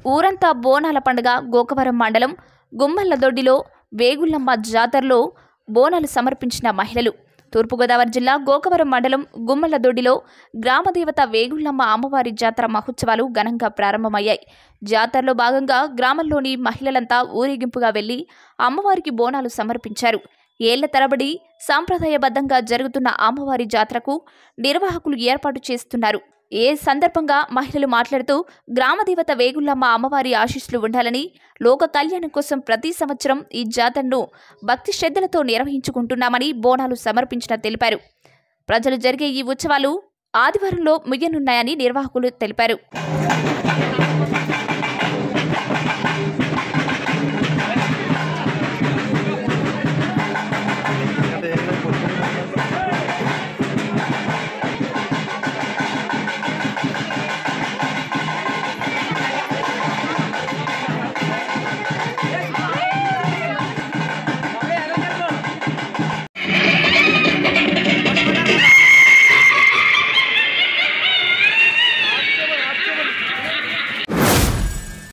ఊరంతా బోనాల పండుగ గోకవరం మండలం గుమ్మల్లదొడ్డిలో వేగుళ్ళమ్మ జాతరలో బోనాలు సమర్పించిన మహిళలు తూర్పుగోదావరి జిల్లా గోకవరం మండలం గుమ్మలదొడ్డిలో గ్రామదేవత వేగుళ్ళమ్మ అమ్మవారి జాతర మహోత్సవాలు ఘనంగా ప్రారంభమయ్యాయి జాతరలో భాగంగా గ్రామంలోని మహిళలంతా ఊరేగింపుగా వెళ్లి అమ్మవారికి బోనాలు సమర్పించారు ఏళ్ల తరబడి సాంప్రదాయబద్ధంగా జరుగుతున్న అమ్మవారి జాతరకు నిర్వాహకులు ఏర్పాటు చేస్తున్నారు ఏ సందర్భంగా మహిళలు మాట్లాడుతూ గ్రామదేవత వేగుళ్ళమ్మ అమ్మవారి ఆశీస్సులు ఉండాలని లోక కళ్యాణం కోసం ప్రతి సంవత్సరం ఈ జాతరను భక్తి శ్రద్ధలతో నిర్వహించుకుంటున్నామని బోనాలు సమర్పించిన తెలిపారు ప్రజలు జరిగే ఈ ఉత్సవాలు ఆదివారంలో ముగియనున్నాయని నిర్వాహకులు తెలిపారు